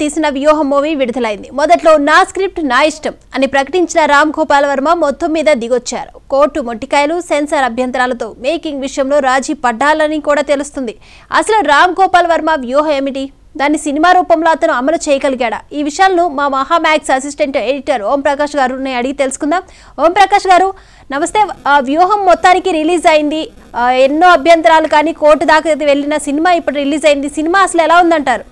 తీసిన వ్యూహం మూవీ విడుదలైంది మొదట్లో నా స్క్రిప్ట్ నా ఇష్టం అని ప్రకటించిన రామ్ గోపాల్ వర్మ మొత్తం మీద దిగొచ్చారు కోర్టు మొట్టికాయలు సెన్సార్ అభ్యంతరాలతో మేకింగ్ విషయంలో రాజీ పడ్డాలని కూడా తెలుస్తుంది అసలు రామ్ గోపాల్ వర్మ వ్యూహం ఏమిటి దాన్ని సినిమా రూపంలో అతను అమలు చేయగలిగాడా ఈ విషయాలను మా మహామ్యాక్స్ అసిస్టెంట్ ఎడిటర్ ఓం ప్రకాష్ గారిని అడిగి తెలుసుకుందాం ఓం ప్రకాష్ గారు నమస్తే ఆ వ్యూహం మొత్తానికి రిలీజ్ అయింది ఆ, ఎన్నో అభ్యంతరాలు కానీ కోర్టు దాకా వెళ్ళిన సినిమా ఇప్పుడు రిలీజ్ అయింది సినిమా అసలు ఎలా ఉందంటారు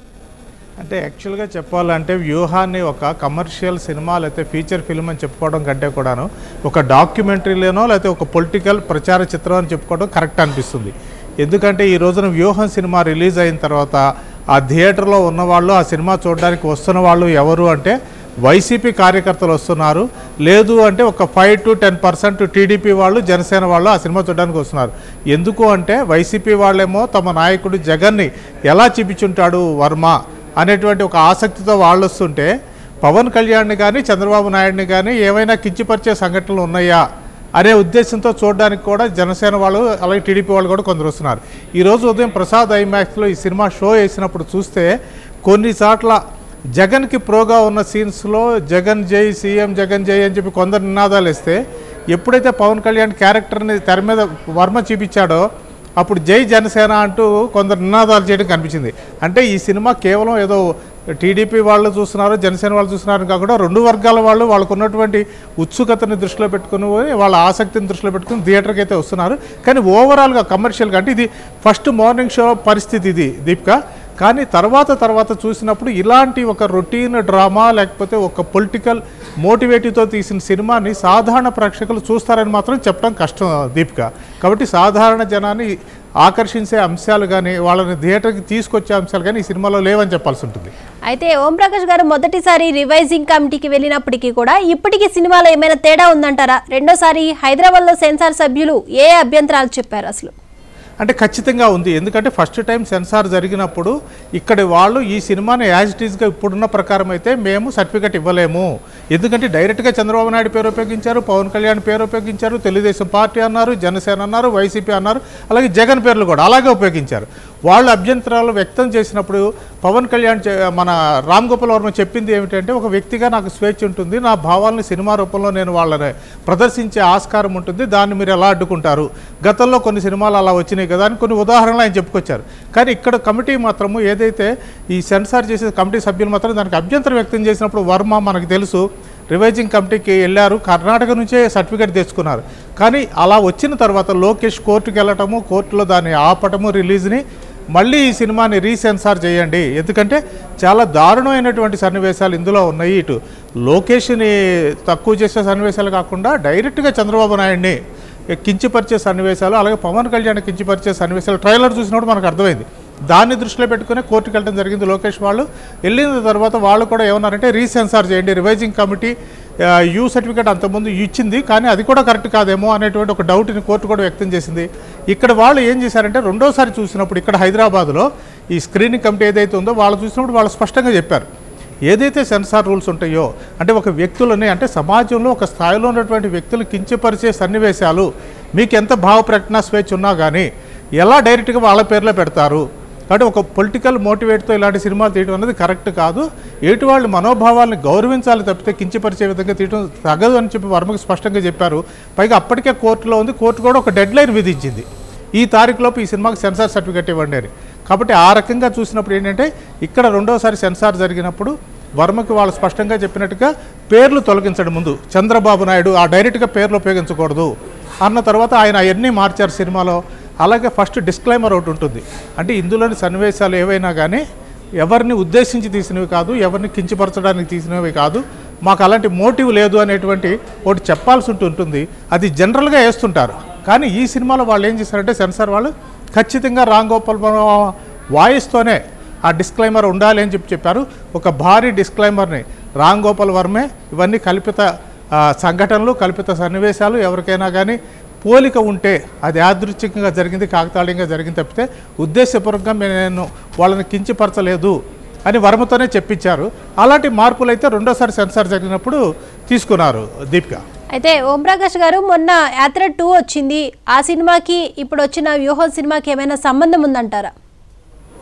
అంటే యాక్చువల్గా చెప్పాలంటే వ్యూహాన్ని ఒక కమర్షియల్ సినిమా లేకపోతే ఫీచర్ ఫిల్మ్ అని చెప్పుకోవడం కంటే కూడాను ఒక డాక్యుమెంటరీలోనో లేకపోతే ఒక పొలిటికల్ ప్రచార చిత్రం అని చెప్పుకోవడం కరెక్ట్ అనిపిస్తుంది ఎందుకంటే ఈ రోజున వ్యూహం సినిమా రిలీజ్ అయిన తర్వాత ఆ థియేటర్లో ఉన్నవాళ్ళు ఆ సినిమా చూడడానికి వస్తున్న వాళ్ళు ఎవరు అంటే వైసీపీ కార్యకర్తలు వస్తున్నారు లేదు అంటే ఒక five to ten percent TDP వాళ్ళు జనసేన వాళ్ళు ఆ సినిమా చూడడానికి వస్తున్నారు ఎందుకు అంటే వైసీపీ వాళ్ళేమో తమ నాయకుడు జగన్ని ఎలా చూపించుంటాడు వర్మ అనేటువంటి ఒక ఆసక్తితో వాళ్ళు వస్తుంటే పవన్ కళ్యాణ్ని కానీ చంద్రబాబు నాయుడిని కానీ ఏమైనా కించిపరిచే సంఘటనలు ఉన్నాయా అనే ఉద్దేశంతో చూడడానికి కూడా జనసేన వాళ్ళు అలాగే టీడీపీ వాళ్ళు కూడా కొందరు వస్తున్నారు ఈరోజు ఉదయం ప్రసాద్ ఐమాక్స్లో ఈ సినిమా షో వేసినప్పుడు చూస్తే కొన్ని చోట్ల జగన్కి ప్రోగా ఉన్న సీన్స్లో జగన్ జై సీఎం జగన్ జై అని చెప్పి కొందరు నినాదాలు వేస్తే ఎప్పుడైతే పవన్ కళ్యాణ్ క్యారెక్టర్ని తెర మీద వర్మ చూపించాడో అప్పుడు జై జనసేన అంటూ కొందరు నినాదాలు చేయడం కనిపించింది అంటే ఈ సినిమా కేవలం ఏదో టీడీపీ వాళ్ళు చూస్తున్నారు జనసేన వాళ్ళు చూస్తున్నారు కాకుండా రెండు వర్గాల వాళ్ళు వాళ్ళకు ఉన్నటువంటి ఉత్సుకతని దృష్టిలో పెట్టుకుని వాళ్ళ ఆసక్తిని దృష్టిలో పెట్టుకుని థియేటర్కి అయితే వస్తున్నారు కానీ ఓవరాల్గా కమర్షియల్గా అంటే ఇది ఫస్ట్ మార్నింగ్ షో పరిస్థితి ఇది దీపిక కానీ తర్వాత తర్వాత చూసినప్పుడు ఇలాంటి ఒక రొటీన్ డ్రామా లేకపోతే ఒక పొలిటికల్ మోటివేటివ్తో తీసిన సినిమాని సాధారణ ప్రేక్షకులు చూస్తారని మాత్రం చెప్పడం కష్టం దీపిక కాబట్టి సాధారణ జనాన్ని ఆకర్షించే అంశాలు కానీ వాళ్ళని థియేటర్కి తీసుకొచ్చే అంశాలు కానీ ఈ సినిమాలో లేవని చెప్పాల్సి ఉంటుంది అయితే ఓం ప్రకాష్ గారు మొదటిసారి రివైజింగ్ కమిటీకి వెళ్ళినప్పటికీ కూడా ఇప్పటికీ సినిమాలో ఏమైనా తేడా ఉందంటారా రెండోసారి హైదరాబాద్లో సెన్సార్ సభ్యులు ఏ అభ్యంతరాలు చెప్పారు అసలు అంటే ఖచ్చితంగా ఉంది ఎందుకంటే ఫస్ట్ టైం సెన్సార్ జరిగినప్పుడు ఇక్కడి వాళ్ళు ఈ సినిమాని యాజ్ ఇట్ ఈస్గా ఇప్పుడున్న ప్రకారం అయితే మేము సర్టిఫికెట్ ఇవ్వలేము ఎందుకంటే డైరెక్ట్గా చంద్రబాబు నాయుడు పేరు ఉపయోగించారు పవన్ కళ్యాణ్ పేరు ఉపయోగించారు తెలుగుదేశం పార్టీ అన్నారు జనసేన అన్నారు వైసీపీ అన్నారు అలాగే జగన్ పేర్లు కూడా అలాగే ఉపయోగించారు వాళ్ళు అభ్యంతరాలు వ్యక్తం చేసినప్పుడు పవన్ కళ్యాణ్ చె- మన రామ్ గోపాల్ వర్మ చెప్పింది ఏమిటంటే ఒక వ్యక్తిగా నాకు స్వేచ్ఛ ఉంటుంది నా భావాలను సినిమా రూపంలో నేను వాళ్ళని ప్రదర్శించే ఆస్కారం ఉంటుంది దాన్ని మీరు ఎలా అడ్డుకుంటారు గతంలో కొన్ని సినిమాలు అలా వచ్చినాయి కదా అని కొన్ని ఉదాహరణలు ఆయన చెప్పుకొచ్చారు కానీ ఇక్కడ కమిటీ మాత్రము ఏదైతే ఈ సెన్సార్ చేసే కమిటీ సభ్యులు మాత్రం దానికి అభ్యంతరం వ్యక్తం చేసినప్పుడు వర్మ మనకు తెలుసు రివైజింగ్ కమిటీకి వెళ్ళారు కర్ణాటక నుంచే సర్టిఫికేట్ తెచ్చుకున్నారు కానీ అలా వచ్చిన తర్వాత లోకేష్ కోర్టుకి వెళ్ళటము కోర్టులో దాన్ని ఆపటము రిలీజ్ని మళ్ళీ ఈ సినిమాని రీసెన్సార్ చేయండి ఎందుకంటే చాలా దారుణమైనటువంటి సన్నివేశాలు ఇందులో ఉన్నాయి ఇటు లోకేష్ని తక్కువ చేసే సన్నివేశాలు కాకుండా డైరెక్ట్గా చంద్రబాబు నాయుడిని కించిపరిచే సన్నివేశాలు అలాగే పవన్ కళ్యాణ్ కించిపరిచే సన్నివేశాలు ట్రైలర్ చూసినప్పుడు మనకు అర్థమైంది దాన్ని దృష్టిలో పెట్టుకుని కోర్టుకు వెళ్ళడం జరిగింది లోకేష్ వాళ్ళు వెళ్ళిన తర్వాత వాళ్ళు కూడా ఏమన్నారంటే రీసెన్సార్ చేయండి రివైజింగ్ కమిటీ ఆ, యూ సర్టిఫికేట్ అంతకుముందు ఇచ్చింది కానీ అది కూడా కరెక్ట్ కాదేమో అనేటువంటి ఒక డౌట్ని కోర్టు కూడా వ్యక్తం చేసింది ఇక్కడ వాళ్ళు ఏం చేశారంటే రెండోసారి చూసినప్పుడు ఇక్కడ హైదరాబాద్లో ఈ స్క్రీనింగ్ కమిటీ ఏదైతే ఉందో వాళ్ళు చూసినప్పుడు వాళ్ళు స్పష్టంగా చెప్పారు ఏదైతే సెన్సార్ రూల్స్ ఉంటాయో అంటే ఒక వ్యక్తులని అంటే సమాజంలో ఒక స్థాయిలో ఉన్నటువంటి వ్యక్తులు కించపరిచే సన్నివేశాలు మీకు ఎంత భావ ప్రకటన స్వేచ్ఛ ఉన్నా కానీ ఎలా డైరెక్ట్గా వాళ్ళ పేర్లో పెడతారు కాబట్టి ఒక పొలిటికల్ మోటివేట్తో ఇలాంటి సినిమాలు తీయడం అనేది కరెక్ట్ కాదు ఎటు వాళ్ళ మనోభావాలను గౌరవించాలి తప్పితే కించపరిచే విధంగా తీయడం తగదు అని చెప్పి వర్మకి స్పష్టంగా చెప్పారు పైగా అప్పటికే కోర్టులో ఉంది కోర్టు కూడా ఒక డెడ్ లైన్ విధించింది ఈ తారీఖులోపు ఈ సినిమాకి సెన్సార్ సర్టిఫికేట్ ఇవ్వండి అని కాబట్టి ఆ రకంగా చూసినప్పుడు ఏంటంటే ఇక్కడ రెండోసారి సెన్సార్ జరిగినప్పుడు వర్మకి వాళ్ళు స్పష్టంగా చెప్పినట్టుగా పేర్లు తొలగించడం ముందు చంద్రబాబు నాయుడు ఆ డైరెక్ట్గా పేర్లు ఉపయోగించకూడదు అన్న తర్వాత ఆయన అవన్నీ మార్చారు సినిమాలో అలాగే ఫస్ట్ డిస్క్లైమర్ ఒకటి ఉంటుంది అంటే ఇందులోని సన్నివేశాలు ఏవైనా కానీ ఎవరిని ఉద్దేశించి తీసినవి కాదు ఎవరిని కించపరచడానికి తీసినవి కాదు మాకు అలాంటి మోటివ్ లేదు అనేటువంటి ఒకటి చెప్పాల్సి ఉంటూ ఉంటుంది అది జనరల్గా వేస్తుంటారు కానీ ఈ సినిమాలో వాళ్ళు ఏం చేశారంటే సెన్సార్ వాళ్ళు ఖచ్చితంగా రామ్ గోపాల్ వర్మ వాయిస్తోనే ఆ డిస్క్లైమర్ ఉండాలి అని చెప్పి చెప్పారు ఒక భారీ డిస్క్లైమర్ని రామ్ గోపాల్ వర్మే ఇవన్నీ కల్పిత ఆ, సంఘటనలు కల్పిత సన్నివేశాలు ఎవరికైనా కానీ పోలిక ఉంటే అది యాదృచ్ఛికంగా జరిగింది కాకతాళీయంగా జరిగింది తప్పితే ఉద్దేశపూర్వకంగా నేను వాళ్ళని కించపరచలేదు అని వర్మతోనే చెప్పించారు అలాంటి మార్పులు అయితే రెండోసారి సెన్సార్ జరిగినప్పుడు తీసుకున్నారు దీపిక అయితే ఓం ప్రకాష్ గారు మొన్న యాత్ర టూ వచ్చింది ఆ సినిమాకి ఇప్పుడు వచ్చిన వ్యూహం సినిమాకి ఏమైనా సంబంధం ఉందంటారా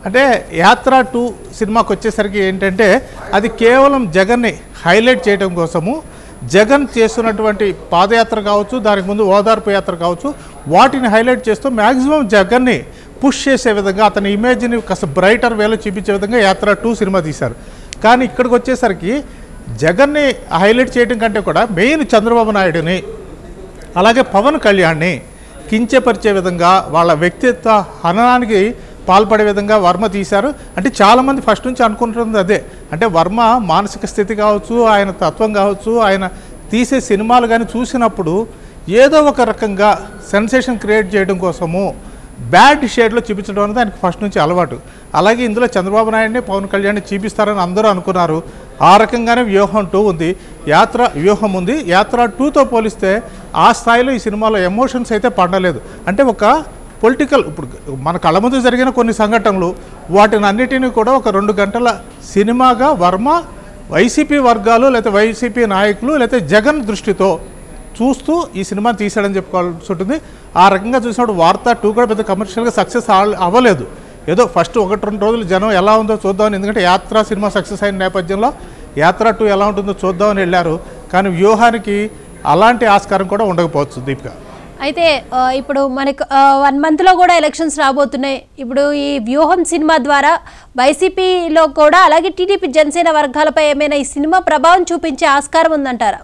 అంటే యాత్ర టూ సినిమాకి వచ్చేసరికి ఏంటంటే అది కేవలం జగన్ని హైలైట్ చేయడం కోసము జగన్ చేస్తున్నటువంటి పాదయాత్ర కావచ్చు దానికి ముందు ఓదార్పు యాత్ర కావచ్చు వాటిని హైలైట్ చేస్తూ మ్యాక్సిమం జగన్ని పుష్ చేసే విధంగా అతని ఇమేజ్ని కాస్త బ్రైటర్ వేలో చూపించే విధంగా యాత్ర టూ సినిమా తీశారు కానీ ఇక్కడికి వచ్చేసరికి జగన్ని హైలైట్ చేయడం కంటే కూడా మెయిన్ చంద్రబాబు నాయుడుని అలాగే పవన్ కళ్యాణ్ని కించపరిచే విధంగా వాళ్ళ వ్యక్తిత్వ హననానికి పాల్పడే విధంగా వర్మ తీశారు అంటే చాలామంది ఫస్ట్ నుంచి అనుకుంటుంది అదే అంటే వర్మ మానసిక స్థితి కావచ్చు ఆయన తత్వం కావచ్చు ఆయన తీసే సినిమాలు కానీ చూసినప్పుడు ఏదో ఒక రకంగా సెన్సేషన్ క్రియేట్ చేయడం కోసము బ్యాడ్ షేడ్లో చూపించడం అనేది ఆయనకి ఫస్ట్ నుంచి అలవాటు అలాగే ఇందులో చంద్రబాబు నాయుడిని పవన్ కళ్యాణ్ని చూపిస్తారని అందరూ అనుకున్నారు ఆ రకంగానే వ్యూహం టూ ఉంది యాత్ర వ్యూహం ఉంది యాత్ర టూతో పోలిస్తే ఆ స్థాయిలో ఈ సినిమాలో ఎమోషన్స్ అయితే పడలేదు అంటే ఒక పొలిటికల్ ఇప్పుడు మన కళ్ళ ముందు జరిగిన కొన్ని సంఘటనలు వాటిని అన్నిటినీ కూడా ఒక రెండు గంటల సినిమాగా వర్మ వైసీపీ వర్గాలు లేకపోతే వైసీపీ నాయకులు లేకపోతే జగన్ దృష్టితో చూస్తూ ఈ సినిమా తీసాడని చెప్పుకోవాల్సి ఉంటుంది ఆ రకంగా చూసినప్పుడు వార్త టూ కూడా పెద్ద కమర్షియల్గా సక్సెస్ అవ్వలేదు ఏదో ఫస్ట్ ఒకటి రెండు రోజులు జనం ఎలా ఉందో చూద్దామని ఎందుకంటే యాత్ర సినిమా సక్సెస్ అయిన నేపథ్యంలో యాత్ర టూ ఎలా ఉంటుందో చూద్దామని వెళ్ళారు కానీ వ్యూహానికి అలాంటి ఆస్కారం కూడా ఉండకపోవచ్చు దీపిక అయితే ఆ, ఇప్పుడు మనకు వన్ మంత్లో కూడా ఎలక్షన్స్ రాబోతున్నాయి ఇప్పుడు ఈ వ్యూహం సినిమా ద్వారా వైసీపీలో కూడా అలాగే టీడీపీ జనసేన వర్గాలపై ఏమైనా ఈ సినిమా ప్రభావం చూపించే ఆస్కారం ఉందంటారా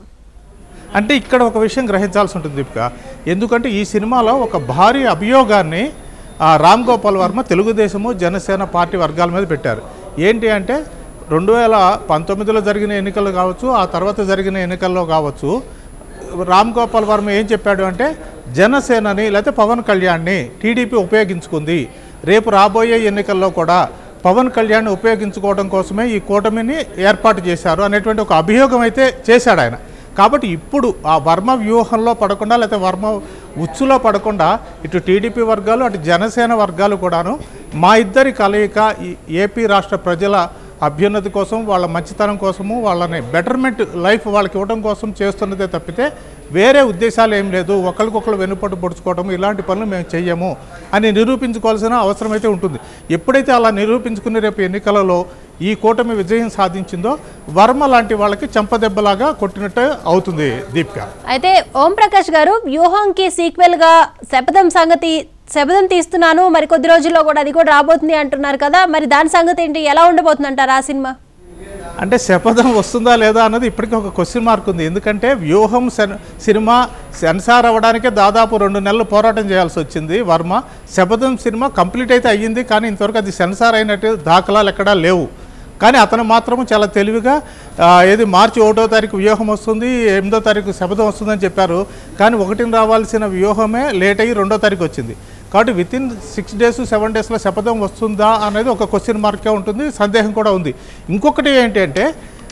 అంటే ఇక్కడ ఒక విషయం గ్రహించాల్సి ఉంటుంది దీపిక ఎందుకంటే ఈ సినిమాలో ఒక భారీ అభియోగాన్ని ఆ, రామ్ గోపాల్ వర్మ తెలుగుదేశము జనసేన పార్టీ వర్గాల మీద పెట్టారు ఏంటి అంటే రెండు వేల పంతొమ్మిదిలో జరిగిన ఎన్నికలు కావచ్చు ఆ తర్వాత జరిగిన ఎన్నికల్లో కావచ్చు రామ్ గోపాల్ వర్మ ఏం చెప్పాడు అంటే జనసేనని లేకపోతే పవన్ కళ్యాణ్ని టీడీపీ ఉపయోగించుకుంది రేపు రాబోయే ఎన్నికల్లో కూడా పవన్ కళ్యాణ్ ఉపయోగించుకోవడం కోసమే ఈ కూటమిని ఏర్పాటు చేశారు అనేటువంటి ఒక అభియోగం అయితే చేశాడు ఆయన కాబట్టి ఇప్పుడు ఆ వర్మ వ్యూహంలో పడకుండా లేకపోతే వర్మ ఉచ్చులో పడకుండా ఇటు టీడీపీ వర్గాలు అటు జనసేన వర్గాలు కూడాను మా ఇద్దరి కలయిక ఈ ఏపీ రాష్ట్ర ప్రజల అభ్యున్నతి కోసం వాళ్ళ మంచితనం కోసము వాళ్ళని బెటర్మెంట్ లైఫ్ వాళ్ళకి ఇవ్వడం కోసం చేస్తున్నదే తప్పితే వేరే ఉద్దేశాలు ఏం లేదు ఒకరికొకరు వెనుపట్టు పొడుచుకోవడం ఇలాంటి పనులు మేము చెయ్యము అని నిరూపించుకోవాల్సిన అవసరం అయితే ఉంటుంది ఎప్పుడైతే అలా నిరూపించుకుని రేపు ఎన్నికలలో ఈ కూటమి విజయం సాధించిందో వర్మ లాంటి వాళ్ళకి చెంపదెబ్బలాగా కొట్టినట్టు అవుతుంది దీపిక అయితే ఓం ప్రకాష్ గారు వ్యూహంకి సీక్వెల్ గా శపథం సంగతి శపథం తీస్తున్నాను మరి కొద్ది రోజుల్లో కూడా అది కూడా రాబోతుంది అంటున్నారు కదా మరి దాని సంగతి ఏంటి ఎలా ఉండబోతుంది అంటారు ఆ సినిమా అంటే శపథం వస్తుందా లేదా అన్నది ఇప్పటికీ ఒక క్వశ్చన్ మార్క్ ఉంది ఎందుకంటే వ్యూహం సెన్ సినిమా సెన్సార్ అవ్వడానికే దాదాపు రెండు నెలలు పోరాటం చేయాల్సి వచ్చింది వర్మ శపథం సినిమా కంప్లీట్ అయితే అయ్యింది కానీ ఇంతవరకు అది సెన్సార్ అయినట్టు దాఖలాలు ఎక్కడా లేవు కానీ అతను మాత్రం చాలా తెలివిగా ఆ, ఏది మార్చి ఒకటో తారీఖు వ్యూహం వస్తుంది ఎనిమిదో తారీఖు శపథం వస్తుందని చెప్పారు కానీ ఒకటిని రావాల్సిన వ్యూహమే లేట్ అయ్యి రెండో తారీఖు వచ్చింది కాబట్టి within six days seven డేస్లో శపథం వస్తుందా అనేది ఒక క్వశ్చన్ మార్కే ఉంటుంది సందేహం కూడా ఉంది ఇంకొకటి ఏంటంటే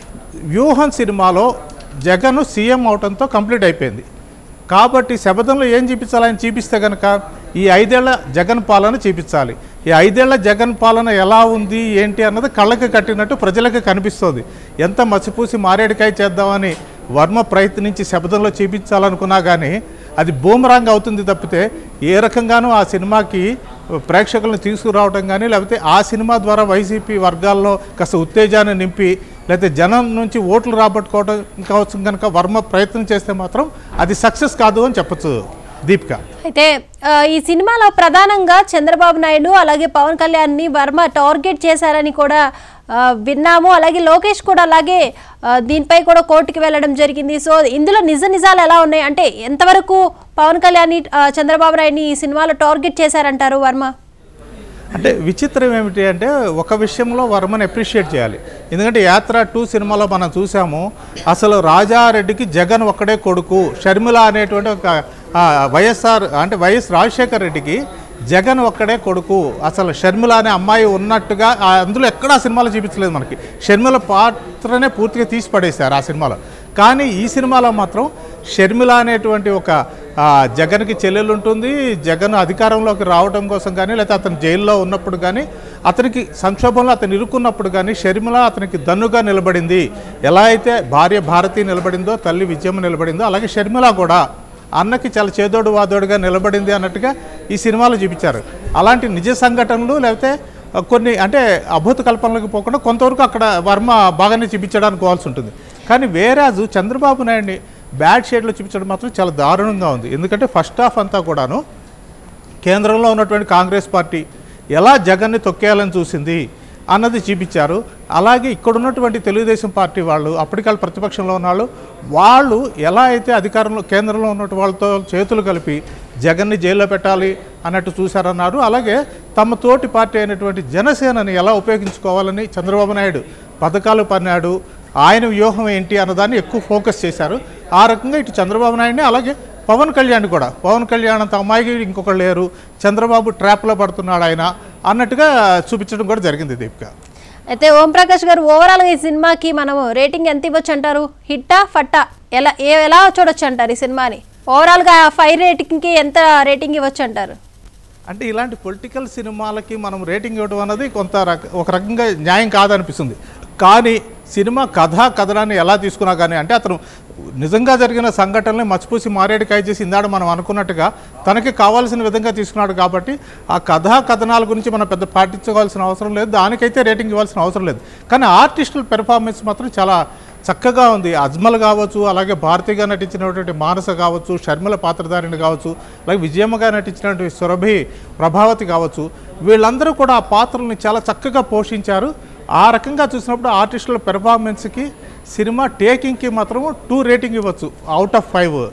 వ్యూహం సినిమాలో జగన్ సీఎం అవడంతో కంప్లీట్ అయిపోయింది కాబట్టి శబదంలో ఏం చూపించాలని చూపిస్తే కనుక ఈ ఐదేళ్ల జగన్ పాలన చూపించాలి ఈ ఐదేళ్ల జగన్ పాలన ఎలా ఉంది ఏంటి అన్నది కళ్ళకి కట్టినట్టు ప్రజలకు కనిపిస్తుంది ఎంత మసిపూసి మారేడికాయ చేద్దామని వర్మ ప్రయత్నించి శబదంలో చూపించాలనుకున్నా కానీ అది బూమరాంగ్ అవుతుంది తప్పితే ఏ రకంగానూ ఆ సినిమాకి ప్రేక్షకులను తీసుకురావడం కానీ లేకపోతే ఆ సినిమా ద్వారా వైసీపీ వర్గాల్లో కాస్త ఉత్తేజాన్ని నింపి లేకపోతే జనం నుంచి ఓట్లు రాబట్టుకోవడం కావచ్చు కనుక వర్మ ప్రయత్నం చేస్తే మాత్రం అది సక్సెస్ కాదు అని చెప్పచ్చు దీపిక అయితే ఆ, ఈ సినిమాలో ప్రధానంగా చంద్రబాబు నాయుడు అలాగే పవన్ కళ్యాణ్ ని వర్మ టార్గెట్ చేశారని కూడా ఆ, విన్నాము అలాగే లోకేష్ కూడా అలాగే ఆ, దీనిపై కూడా కోర్టుకి వెళ్ళడం జరిగింది సో ఇందులో నిజ నిజాలు ఎలా ఉన్నాయి అంటే ఎంతవరకు పవన్ కళ్యాణ్ ని, ఆ, చంద్రబాబు నాయుడిని ఈ సినిమాలో టార్గెట్ చేశారంటారు వర్మ అంటే విచిత్రం ఏమిటి అంటే ఒక విషయంలో వర్మని అప్రిషియేట్ చేయాలి ఎందుకంటే యాత్ర టూ సినిమాలో మనం చూసాము అసలు రాజారెడ్డికి జగన్ ఒక్కడే కొడుకు షర్మిల అనేటువంటి ఒక ఆ, వైఎస్ఆర్ అంటే వైఎస్ రాజశేఖర్ రెడ్డికి జగన్ ఒక్కడే కొడుకు అసలు షర్మిల అనే అమ్మాయి ఉన్నట్టుగా ఆ అందులో ఎక్కడా ఆ సినిమాలో చూపించలేదు మనకి షర్మిల పాత్రనే పూర్తిగా తీసి పడేశారు ఆ సినిమాలో కానీ ఈ సినిమాలో మాత్రం షర్మిల అనేటువంటి ఒక ఆ, జగన్కి చెల్లెలు ఉంటుంది జగన్ అధికారంలోకి రావడం కోసం కానీ లేకపోతే అతను జైల్లో ఉన్నప్పుడు కానీ అతనికి సంక్షోభంలో అతను ఇరుక్కున్నప్పుడు కానీ షర్మిల అతనికి దన్నుగా నిలబడింది ఎలా అయితే భార్య భారతి నిలబడిందో తల్లి విజయమ్మ నిలబడిందో అలాగే షర్మిల కూడా అన్నకి చాలా చేదోడు వాదోడుగా నిలబడింది అన్నట్టుగా ఈ సినిమాలో చూపించారు అలాంటి నిజ సంఘటనలు లేకపోతే ఆ, కొన్ని అంటే అభూత కల్పనలకు పోకుండా కొంతవరకు అక్కడ వర్మ బాగానే చూపించడానికి పోవాల్సి ఉంటుంది కానీ వేరాజు చంద్రబాబు నాయుడిని బ్యాడ్ షేడ్లో చూపించడం మాత్రం చాలా దారుణంగా ఉంది ఎందుకంటే ఫస్ట్ హాఫ్ అంతా కూడాను కేంద్రంలో ఉన్నటువంటి కాంగ్రెస్ పార్టీ ఎలా జగన్ని తొక్కేయాలని చూసింది అన్నది చూపించారు అలాగే ఇక్కడ ఉన్నటువంటి తెలుగుదేశం పార్టీ వాళ్ళు అప్పటికాళ్ళు ప్రతిపక్షంలో ఉన్న వాళ్ళు వాళ్ళు ఎలా అయితే అధికారంలో కేంద్రంలో ఉన్నటువంటి వాళ్ళతో చేతులు కలిపి జగన్ని జైల్లో పెట్టాలి అన్నట్టు చూశారన్నారు అలాగే తమ తోటి పార్టీ అయినటువంటి జనసేనని ఎలా ఉపయోగించుకోవాలని చంద్రబాబు నాయుడు పథకాలు పన్నాడు ఆయన వ్యూహం ఏంటి అన్నదాన్ని ఎక్కువ ఫోకస్ చేశారు ఆ రకంగా ఇటు చంద్రబాబు నాయుడిని అలాగే పవన్ కళ్యాణ్ కూడా పవన్ కళ్యాణ్ అంత అమ్మాయికి ఇంకొకరు లేరు చంద్రబాబు ట్రాప్లో పడుతున్నాడు ఆయన అన్నట్టుగా చూపించడం కూడా జరిగింది దీపిక అయితే ఓం ప్రకాష్ గారు ఓవరాల్ గా ఈ సినిమాకి మనము రేటింగ్ ఎంత ఇవ్వచ్చు అంటారు హిట్టా ఫట్టా ఎలా ఏ- ఎలా చూడొచ్చు అంటారు ఈ సినిమాని ఓవరాల్ గా ఫైవ్ రేటింగ్ కి ఎంత రేటింగ్ ఇవ్వచ్చు అంటారు అంటే ఇలాంటి పొలిటికల్ సినిమాలకి మనం రేటింగ్ ఇవ్వడం అనేది కొంత రక ఒక రకంగా న్యాయం కాదనిపిస్తుంది కానీ సినిమా కథా కథనాన్ని ఎలా తీసుకున్నా కానీ అంటే అతను నిజంగా జరిగిన సంఘటనల్ని మచ్చిపూసి మారేడుకాయ చేసి ఇందాడ మనం అనుకున్నట్టుగా తనకి కావాల్సిన విధంగా తీసుకున్నాడు కాబట్టి ఆ కథా కథనాల గురించి మనం పెద్ద పాటించుకోవాల్సిన అవసరం లేదు దానికైతే రేటింగ్ ఇవ్వాల్సిన అవసరం లేదు కానీ ఆర్టిస్టుల పెర్ఫార్మెన్స్ మాత్రం చాలా చక్కగా ఉంది అజ్మల్ కావచ్చు అలాగే భారతిగా నటించినటువంటి మానస కావచ్చు షర్మిల పాత్రధారిణి కావచ్చు అలాగే విజయమ్మగా నటించినటువంటి సురభి ప్రభావతి కావచ్చు వీళ్ళందరూ కూడా ఆ పాత్రల్ని చాలా చక్కగా పోషించారు ఆ రకంగా చూసినప్పుడు ఆర్టిస్టుల పెర్ఫార్మెన్స్కి సినిమా టేకింగ్కి మాత్రం టూ రేటింగ్ ఇవ్వచ్చు అవుట్ ఆఫ్ ఫైవ్